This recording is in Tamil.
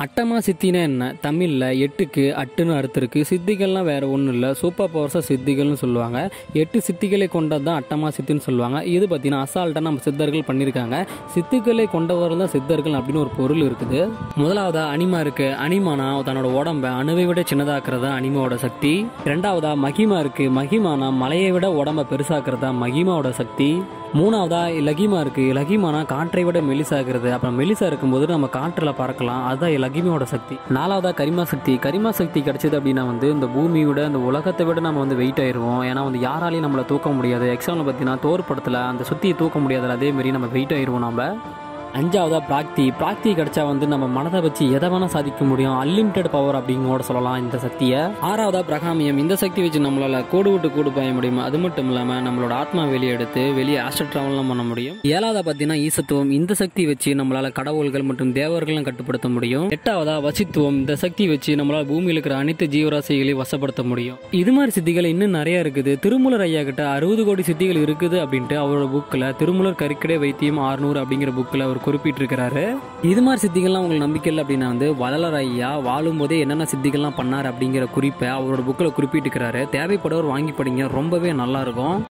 அட்டமா சித்தினா என்ன தமிழில் எட்டுக்கு அட்டுன்னு அர்த்தம் இருக்கு சித்திகள்லாம் வேற ஒன்றும் இல்லை சூப்பர் பவர்ஸாக சித்திகள்னு சொல்லுவாங்க எட்டு சித்திகளை கொண்டது தான் அட்டமா சித்தின்னு சொல்லுவாங்க இது பார்த்தீங்கன்னா அசால்ட்டாக நம்ம சித்தர்கள் பண்ணியிருக்காங்க சித்துக்களை கொண்டவர் தான் சித்தர்கள் அப்படின்னு ஒரு பொருள் இருக்குது முதலாவதா அனிமா இருக்கு அனிமானா தன்னோட உடம்ப அணுவை விட சின்னதாக்குறது தான் அனிமாவோட சக்தி ரெண்டாவதா மகிமா இருக்கு மகிமானா மலையை விட உடம்ப பெருசாக்குறது தான் மகிமாவோட சக்தி மூணாவதா லகிமா இருக்கு லகிமானா காற்றை விட மெலிசாகிறது அப்புறம் மெலிசா இருக்கும்போது நம்ம காற்றுல பறக்கலாம் அதுதான் லகிமாவோட சக்தி நாலாவதா கரிமா சக்தி கரிமா சக்தி கிடைச்சது அப்படின்னா வந்து இந்த பூமியை விட இந்த உலகத்தை விட நம்ம வந்து வெயிட் ஆயிருவோம் ஏன்னா வந்து யாராலையும் நம்மளை தூக்க முடியாது எக்ஸாம்பிள் பார்த்தீங்கன்னா தோர் படத்தில் அந்த சுத்தியை தூக்க முடியாதுல அதே மாதிரி நம்ம வெயிட் ஆயிருவோம் நம்ம அஞ்சாவதா பிராக்தி பிராக்தி கிடைச்சா வந்து நம்ம மனதை வச்சு எதை வேணா சாதிக்க முடியும் அன்லிமிட்டெட் பவர் அப்படிங்கூட சொல்லலாம் இந்த சக்தியை ஆறாவதா பிரகாமியம் இந்த சக்தி வச்சு நம்மளால கூடு விட்டு கூடு பாய முடியும் அது மட்டும் இல்லாம நம்மளோட ஆத்மா வெளியே எடுத்து வெளியே ஆஸ்ட்ரல் டிராவல்லாம் பண்ண முடியும் ஏழாவதா பார்த்தீங்கன்னா ஈசத்துவம் இந்த சக்தி வச்சு நம்மளால கடவுள்கள் மற்றும் தேவர்களும் கட்டுப்படுத்த முடியும் எட்டாவதா வசித்துவம் இந்த சக்தி வச்சு நம்மளால பூமியில் இருக்கிற அனைத்து ஜீவராசிகளையும் வசப்படுத்த முடியும் இது மாதிரி சித்திகள் இன்னும் நிறைய இருக்குது திருமூலர் ஐயா கிட்ட அறுபது கோடி சித்திகள் இருக்குது அப்படின்ட்டு அவரோட புக்கில் திருமூலர் கறிக்கடை வைத்தியம் ஆறுநூறு அப்படிங்கிற புக்கில் அவர் குறிப்பிட்டிருக்கிறாரு இது மாதிரி சித்திகள்லாம் உங்களுக்கு நம்பிக்கை இல்லை அப்படின்னா வந்து வள்ளலர் ஐயா வாழும்போதே என்னென்ன சித்திகள்லாம் பண்ணார் அப்படிங்கிற குறிப்பை அவரோட புக்கில் குறிப்பிட்டிருக்கிறாரு தேவைப்படுவர் வாங்கி படிங்க ரொம்பவே நல்லா இருக்கும்